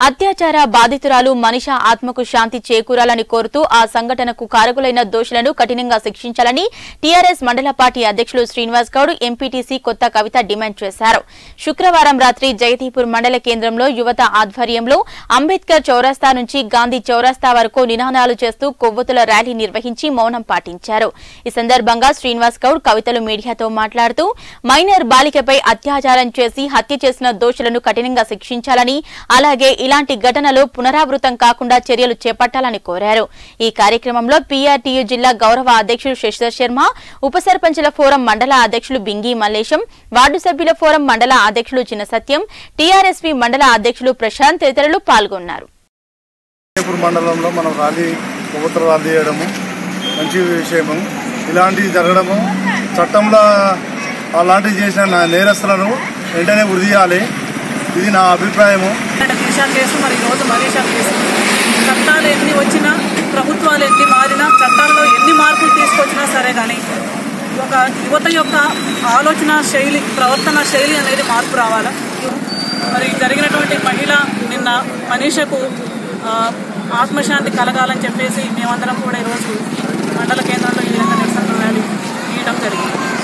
అత్యాచార బాధితురాలు మనిష ఆత్మకు శాంతి చేకూరాలని కోరుతూ ఆ సంఘటనకు కారకులైన దోషులను కఠినంగా శిక్షించాలని టీఆర్ఎస్ మండల పార్టీ అధ్యక్షులు శ్రీనివాస్ గౌడ్ ఎంపీటీసీ కొత్త కవిత డిమాండ్ చేశారు శుక్రవారం రాత్రి జగదీపూర్ మండల కేంద్రంలో యువత ఆధ్వర్యంలో అంబేద్కర్ చౌరస్తా నుంచి గాంధీ చౌరస్తా వరకు నినాదాలు చేస్తూ కొవ్వొతుల ర్యాలీ నిర్వహించి మౌనం పాటించారు ఈ సందర్భంగా శ్రీనివాస్ గౌడ్ కవితలు మీడియాతో మాట్లాడుతూ మైనర్ బాలికపై అత్యాచారం చేసి హత్య చేసిన దోషులను కఠినంగా శిక్షించాలని అలాగే ఇలాంటి ఘటనలు పునరావృతం కాకుండా చర్యలు చేపట్టాలని కోరారు ఈ కార్యక్రమంలో పీఆర్టీయూ జిల్లా గౌరవ అధ్యక్షులు శశిధర్ శర్మ ఉప సర్పంచుల ఫోరం మండల అధ్యక్షులు బింగి మల్లేశం వార్డు సభ్యుల ఫోరం మండల అధ్యక్షులు చిన్న సత్యం టీఆర్ఎస్పీ మండల అధ్యక్షులు ప్రశాంత్ తదితరులు పాల్గొన్నారు విజయపూర్ మండలంలో మనం ర్యాలీ ప్రభుత్వ ర్యాలీ చేయడము మంచి విషయము ఇలాంటివి జరగడము చట్టంలో అలాంటివి చేసిన నా నేరస్తులను వెంటనే వృద్ధి చేయాలి ఇది నా అభిప్రాయము దిశా కేసు మరి ఈరోజు మనీషా కేసు చట్టాలు ఎన్ని వచ్చినా ప్రభుత్వాలు ఎన్ని మారినా చట్టాల్లో ఎన్ని మార్పులు తీసుకొచ్చినా సరే కానీ ఒక యువత యొక్క ఆలోచన శైలి ప్రవర్తన శైలి అనేది మార్పు రావాలా మరి జరిగినటువంటి మహిళ నిన్న మనీషకు ఆ, ఆత్మశాంతి కలగాలని చెప్పేసి మేమందరం కూడా ఈరోజు మండల కేంద్రంలో ఈ విధంగా నిరసన ర్యాలీ తీయడం జరిగింది